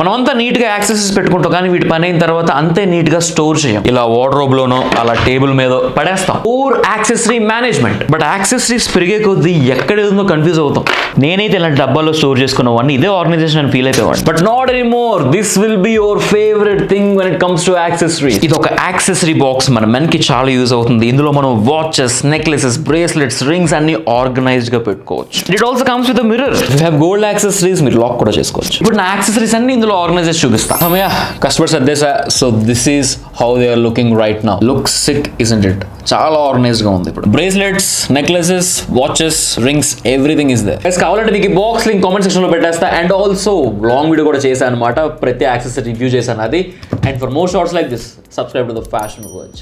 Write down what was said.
మనమంతా నీట్ గా యాక్సెసరీస్ పెట్టుకుంటాం కానీ వీటి పని అయిన తర్వాత అంతే నీట్ గా స్టోర్ చేయం ఇలా వార్డ్రోబ్ లోనో అలా టేబుల్ మీద పడేస్తాం or accessory management but accessories పెరిగే కొద్దీ ఎక్కడ ఉందో కన్ఫ్యూజ్ అవుతాం నేనైతే ఇలాంటి డబ్బాలో స్టోర్ చేసుకున్నవాడిని ఇదే ఆర్గనైజేషన్ అని ఫీల్ అయిపోయాడు but not any more this will be your favourite thing when it comes to accessory ఇది ఒక యాక్సెసరీ బాక్స్ మన మెన్ కి చాలా యూజ్ అవుతుంది ఇందులో మనం వాచెస్ నెక్లెసెస్ బ్రేస్లెట్స్ రింగ్స్ అన్ని ఆర్గనైజ్డ్ గా పెట్టుకోవచ్చు it also comes with mirror you have gold accessories మీరు లాక్ కూడా చేసుకోవచ్చు ఇప్పుడు నా యాక్సెసరీస్ అన్ని ఇందులో ఆర్గనైజ్ చేసి చూపిస్తా అమ్మయ్య కస్టమర్స్ అద్దేసా so this is how they are looking right now look sick isn't it చాలా ఆర్గనైజ్డ్ గా ఉంది ఇప్పుడు bracelets necklaces watches rings everything is there guys కావాలంటే మీకు బాక్స్ లింక్ కామెంట్ సెక్షన్ లో పెట్టేస్తా అండ్ ఆల్సో లాంగ్ వీడియో కూడా చేశాను అనమాట ప్రతి యాక్సెసరీ రివ్యూ చేశాను అది and for more shorts like this subscribe to the fashion virtue